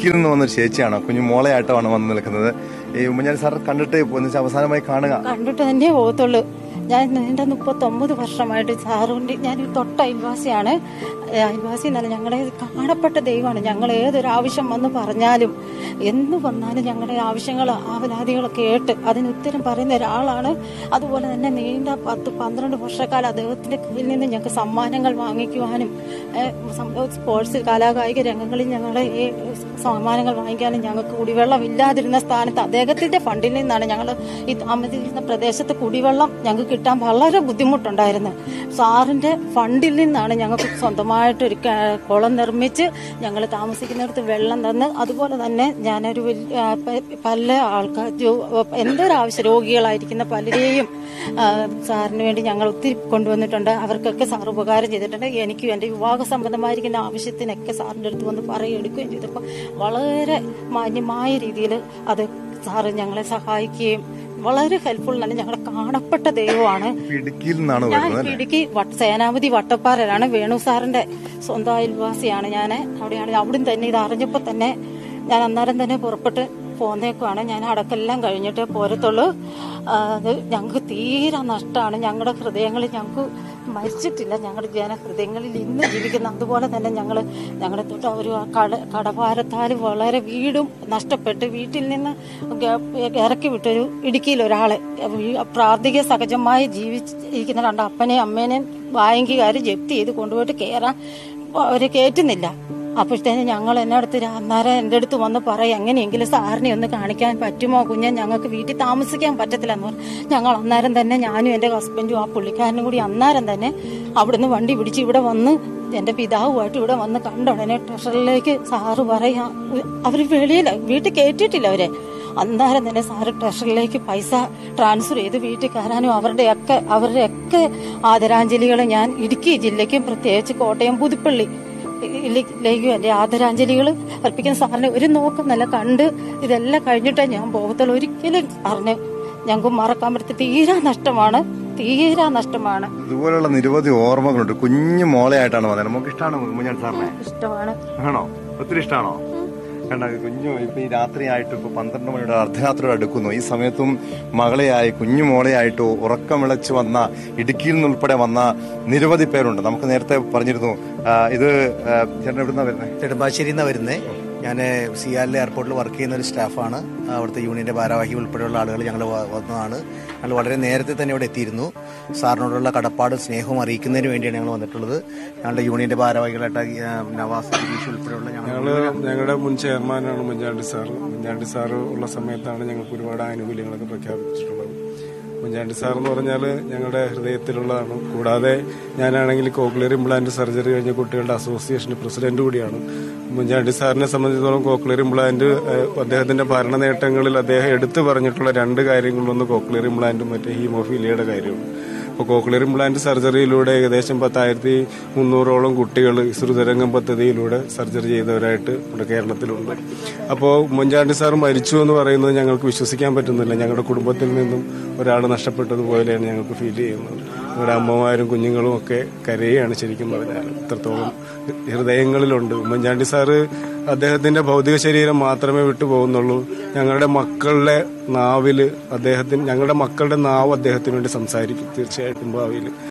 ഇടുക്കിയിൽ നിന്ന് വന്നൊരു ചേച്ചിയാണ് കുഞ്ഞു മോളെയായിട്ടാണ് വന്ന് നിൽക്കുന്നത് ഈ ഉമ്മൻചാണ്ടി സാർ കണ്ടിട്ട് ഒന്നിച്ച് അവസാനമായി കാണുക കണ്ടിട്ട് തന്നെ പോകത്തുള്ളൂ ഞാൻ നീണ്ട മുപ്പത്തൊമ്പത് വർഷമായിട്ട് സാറുകൊണ്ട് ഞാൻ ഈ തൊട്ട അയൽവാസിയാണ് ഏ, അയൽവാസി എന്നല്ല ഞങ്ങളെ കാണപ്പെട്ട ദൈവമാണ് ഞങ്ങൾ ഏതൊരു ആവശ്യം വന്ന് പറഞ്ഞാലും എന്ത് വന്നാലും ഞങ്ങളുടെ ആവശ്യങ്ങൾ ആവലാദികൾ കേട്ട് അതിന് ഉത്തരം പറയുന്ന ഒരാളാണ് അതുപോലെ തന്നെ നീണ്ട പത്ത് പന്ത്രണ്ട് വർഷക്കാലം അദ്ദേഹത്തിന്റെ കയ്യിൽ നിന്ന് ഞങ്ങൾക്ക് സമ്മാനങ്ങൾ വാങ്ങിക്കുവാനും ഏ, സം- സ്പോർട്സ് കലാകായിക രംഗങ്ങളിൽ ഞങ്ങളെ ഈ സമ്മാനങ്ങൾ വാങ്ങിക്കാനും ഞങ്ങൾക്ക് കുടിവെള്ളം ഇല്ലാതിരുന്ന സ്ഥാനത്ത് അദ്ദേഹത്തിന്റെ ഫണ്ടിൽ നിന്നാണ് ഞങ്ങൾ ഈ താമസിക്കുന്ന പ്രദേശത്ത് കുടിവെള്ളം ഞങ്ങൾക്ക് കിട്ടാൻ വളരെ ബുദ്ധിമുട്ടുണ്ടായിരുന്നു സാറിന്റെ ഫണ്ടിൽ നിന്നാണ് ഞങ്ങൾക്ക് സ്വന്തമായിട്ട് ഒരു ക- കുളം നിർമ്മിച്ച് ഞങ്ങൾ താമസിക്കുന്നിടത്ത് വെള്ളം തന്ന് അതുപോലെ തന്നെ ഞാനൊരു വലിയ ആ, പ- പല ആൾക്കാർ ജോ- എന്തൊരാവശ്യം രോഗികളായിരിക്കുന്ന പലരെയും ആ, സാറിന് വേണ്ടി ഞങ്ങൾ ഒത്തിരി കൊണ്ടുവന്നിട്ടുണ്ട് അവർക്കൊക്കെ സാർ ഉപകാരം ചെയ്തിട്ടുണ്ട് എനിക്കും എൻ്റെ വിവാഹ സംബന്ധമായിരിക്കുന്ന ആവശ്യത്തിനൊക്കെ സാറിൻ്റെ അടുത്ത് വന്ന് പറയുകയും എടുക്കുകയും ചെയ്തപ്പോൾ വളരെ മാന്യമായ രീതിയിൽ അത് സാറ് ഞങ്ങളെ സഹായിക്കുകയും വളരെ ഹെൽപ്ഫുൾ ആണ് ഞങ്ങളെ കാണപ്പെട്ട ദൈവമാണ് ഇപ്പൊ ഇടുക്കിയിൽ നിന്നാണ് ഞാൻ വരുന്നത് അല്ലേ? ഇടുക്കി വട്ട- സേനാപതി വട്ടപ്പാറയിലാണ് വേണു സാറിന്റെ സ്വന്തം അയൽവാസിയാണ് ഞാൻ അവിടെയാണ് അവിടുന്ന് തന്നെ ഇത് അറിഞ്ഞപ്പോൾ തന്നെ ഞാൻ അന്നേരം തന്നെ പുറപ്പെട്ട് പോന്നേക്കുവാണ് ഞാൻ അടക്കെല്ലാം കഴിഞ്ഞിട്ട് പോരത്തുള്ളൂ ആ, അത് ഞങ്ങൾക്ക് തീരെ നഷ്ടമാണ് ഞങ്ങളുടെ ഹൃദയങ്ങളിൽ ഞങ്ങൾക്ക് മരിച്ചിട്ടില്ല ഞങ്ങളുടെ ജനഹൃദയങ്ങളിൽ ഇന്ന് ജീവിക്കുന്ന അതുപോലെ തന്നെ ഞങ്ങൾ ഞങ്ങളുടെ തൊട്ട് ഒരു കട കടഭാരത്താൽ വളരെ വീടും നഷ്ടപ്പെട്ട് വീട്ടിൽ നിന്ന് ഗ- ഇറക്കി വിട്ടൊരു ഇടുക്കിയിൽ ഒരാളെ ഈ പ്രാർത്ഥിക സഹജമായി ജീവിച്ചിരിക്കുന്ന രണ്ട് അപ്പനെയും അമ്മേനെയും ബാങ്കുകാർ ജപ്തി ചെയ്ത് കൊണ്ടുപോയിട്ട് കയറാൻ അവരെ കയറ്റുന്നില്ല അപ്പോഴത്തേനും ഞങ്ങൾ എന്നെ അടുത്ത് രാ- അന്നേരം എൻ്റെ അടുത്ത് വന്ന് പറയും എങ്ങനെയെങ്കിലും സാറിനെ ഒന്ന് കാണിക്കാൻ പറ്റുമോ കുഞ്ഞെ ഞങ്ങൾക്ക് വീട്ടിൽ താമസിക്കാൻ പറ്റത്തില്ല എന്ന് പറഞ്ഞു ഞങ്ങൾ അന്നേരം തന്നെ ഞാനും എൻ്റെ ഹസ്ബൻഡും ആ പുള്ളിക്കാരനും കൂടി അന്നേരം തന്നെ അവിടുന്ന് വണ്ടി പിടിച്ച് ഇവിടെ വന്ന് എൻ്റെ പിതാവുമായിട്ട് ഇവിടെ വന്ന് കണ്ടുടനെ ട്രഷറിലേക്ക് സാറ് പറയാ അവർ വെളിയിൽ വീട്ടിൽ കയറ്റിയിട്ടില്ല അവരെ അന്നേരം തന്നെ സാറ് ട്രഷറിലേക്ക് പൈസ ട്രാൻസ്ഫർ ചെയ്ത് വീട്ടിൽ കയറാനും അവരുടെയൊക്കെ അവരുടെയൊക്കെ ആദരാഞ്ജലികൾ ഞാൻ ഇടുക്കി ജില്ലയ്ക്കും പ്രത്യേകിച്ച് കോട്ടയം പുതുപ്പള്ളി ിലേക്കും എൻ്റെ ആദരാഞ്ജലികൾ അർപ്പിക്കുന്ന സാറിനെ ഒരു നോക്കം നല്ല കണ്ട് ഇതെല്ലാം കഴിഞ്ഞിട്ടേ ഞാൻ പോകത്തുള്ളൂ ഒരിക്കലും സാറിന് ഞങ്ങൾക്ക് മറക്കാൻ പറ്റത്തി തീരാ നഷ്ടമാണ് തീരാ നഷ്ടമാണ് ഇതുപോലുള്ള നിരവധി ഓർമ്മകളുണ്ട് കുഞ്ഞു മോളെയായിട്ടാണ് വന്നത് നമുക്ക് ഇഷ്ടമാണ് ഉമ്മൻചാണ്ടി സാറിനെ ഇഷ്ടമാണ് ആണോ ഒത്തിരി ഇഷ്ടമാണോ കണ്ട കുഞ്ഞു ഇപ്പൊ ഈ രാത്രിയായിട്ട് ഇപ്പൊ പന്ത്രണ്ട് മണിയുടെ അർദ്ധരാത്രിയോട് അടുക്കുന്നു ഈ സമയത്തും മകളെയായി കുഞ്ഞു മോളെയായിട്ട് ഉറക്കമിളച്ച് വന്ന ഇടുക്കിയിൽ നിന്നുൾപ്പെടെ വന്ന നിരവധി പേരുണ്ട് നമുക്ക് നേരത്തെ പറഞ്ഞിരുന്നു ആ, ഇത് ആ, ചേട്ടൻ എവിടുന്നാ വരുന്നത് നെടുമ്പാശ്ശേരിയിൽ നിന്നാണ് വരുന്നത് ഞാൻ സിയാലിലെ എയർപോർട്ടിൽ വർക്ക് ചെയ്യുന്ന ഒരു സ്റ്റാഫാണ് അവിടുത്തെ യൂണിയന്റെ ഭാരവാഹി ഉൾപ്പെടെയുള്ള ആളുകൾ ഞങ്ങൾ വന്നതാണ് ഞങ്ങൾ വളരെ നേരത്തെ തന്നെ ഇവിടെ എത്തിയിരുന്നു സാറിനോടുള്ള കടപ്പാടും സ്നേഹവും അറിയിക്കുന്നതിന് വേണ്ടിയാണ് ഞങ്ങൾ വന്നിട്ടുള്ളത് ഞങ്ങളുടെ യൂണിയന്റെ ഭാരവാഹികളായിട്ട് ആ, നവാസ് ഗിരീഷ് ഉൾപ്പെടെയുള്ള ഞങ്ങൾ ഞങ്ങള് ഞങ്ങളുടെ മുൻ ചെയർമാനാണ് ഉമ്മൻചാണ്ടി സാറ് ഉമ്മൻചാണ്ടി സാറ് ഉള്ള സമയത്താണ് ഞങ്ങൾക്ക് ഒരുപാട് ആനുകൂല്യങ്ങളൊക്കെ പ്രഖ്യാപിച്ചിട്ടുള്ളത് ഉമ്മൻചാണ്ടി സാർ എന്ന് പറഞ്ഞാൽ ഞങ്ങളുടെ ഹൃദയത്തിലുള്ളതാണ് കൂടാതെ ഞാനാണെങ്കിൽ കോക്ലിയർ ഇംപ്ലാന്റ് സർജറി കഴിഞ്ഞ കുട്ടികളുടെ അസോസിയേഷൻ പ്രസിഡന്റ് കൂടിയാണ് ഉമ്മൻചാണ്ടി സാറിനെ സംബന്ധിച്ചിടത്തോളം കോക്ലിയർ ഇംപ്ലാന്റ് ഏഹ്, അദ്ദേഹത്തിന്റെ ഭരണ നേട്ടങ്ങളിൽ അദ്ദേഹം എടുത്തു പറഞ്ഞിട്ടുള്ള രണ്ട് കാര്യങ്ങളൊന്ന് കോക്ലിയർ ഇംപ്ലാന്റും മറ്റേ ഹീമോഫീലിയയുടെ കാര്യമാണ് അപ്പോൾ കോക്ലിയർ ഇംപ്ലാന്റ് സർജറിയിലൂടെ ഏകദേശം പത്തായിരത്തി മുന്നൂറോളം കുട്ടികൾ ഇസ്രുതരംഗം പദ്ധതിയിലൂടെ സർജറി ചെയ്തവരായിട്ട് ഇവിടെ കേരളത്തിലുണ്ട് അപ്പോൾ ഉമ്മൻചാണ്ടി സാർ മരിച്ചു എന്ന് പറയുന്നത് ഞങ്ങൾക്ക് വിശ്വസിക്കാൻ പറ്റുന്നില്ല ഞങ്ങളുടെ കുടുംബത്തിൽ നിന്നും ഒരാൾ നഷ്ടപ്പെട്ടതുപോലെയാണ് ഞങ്ങൾക്ക് ഫീൽ ചെയ്യുന്നത് ഞങ്ങളുടെ അമ്മമാരും കുഞ്ഞുങ്ങളും ഒക്കെ കരയുകയാണ് ശരിക്കും പറഞ്ഞാൽ ഇത്രത്തോളം ഹൃദയങ്ങളിലുണ്ട് ഉമ്മൻചാണ്ടി സാറ് അദ്ദേഹത്തിന്റെ ഭൗതിക ശരീരം മാത്രമേ വിട്ടു പോകുന്നുള്ളൂ ഞങ്ങളുടെ മക്കളുടെ നാവില് അദ്ദേഹത്തിന് ഞങ്ങളുടെ മക്കളുടെ നാവ് അദ്ദേഹത്തിന് വേണ്ടി സംസാരിക്കും തീർച്ചയായിട്ടും ഭാവിയിൽ